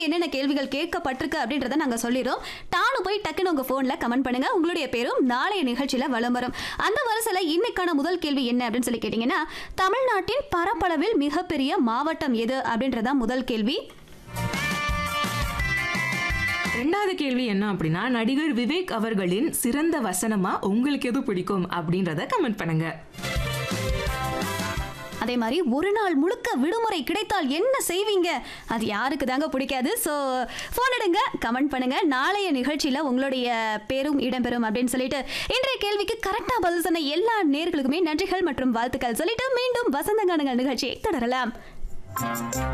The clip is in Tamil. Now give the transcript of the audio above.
என்னென்ன கேள்விகள் கேட்கப்பட்டிருக்கு அப்படின்றத நாங்க சொல்லிடுறோம் டானு போய் டக்குன்னு உங்க போன்ல கமெண்ட் பண்ணுங்க உங்களுடைய பேரும் நாளைய நிகழ்ச்சியில வலம் வரும் அந்த வரிசையில இன்னைக்கான முதல் கேள்வி என்ன அப்படின்னு சொல்லி கேட்டீங்கன்னா தமிழ்நாட்டின் பரப்பளவில் மிகப்பெரிய மாவட்டம் எது அப்படின்றதா முதல் கேள்வி ரெண்டாவது கேள்வி என்ன அப்படின்னா நடிகர் விவேக் அவர்களின் சிறந்த வசனமா உங்களுக்கு எது பிடிக்கும் அப்படின்றத கமெண்ட் பண்ணுங்க அதே மாதிரி ஒரு நாள் முழுக்க விடுமுறை கிடைத்தால் என்ன செய்வீங்க அது யாருக்கு தாங்க பிடிக்காது ஸோ ஃபோன் எடுங்க கமெண்ட் பண்ணுங்க நாளைய நிகழ்ச்சியில் உங்களுடைய பேரும் இடம்பெறும் அப்படின்னு சொல்லிட்டு இன்றைய கேள்விக்கு கரெக்டாக பதில் சொன்ன எல்லா நேர்களுக்குமே நன்றிகள் மற்றும் வாழ்த்துக்கள் சொல்லிட்டு மீண்டும் வசந்த கானங்கள் நிகழ்ச்சியை தொடரலாம்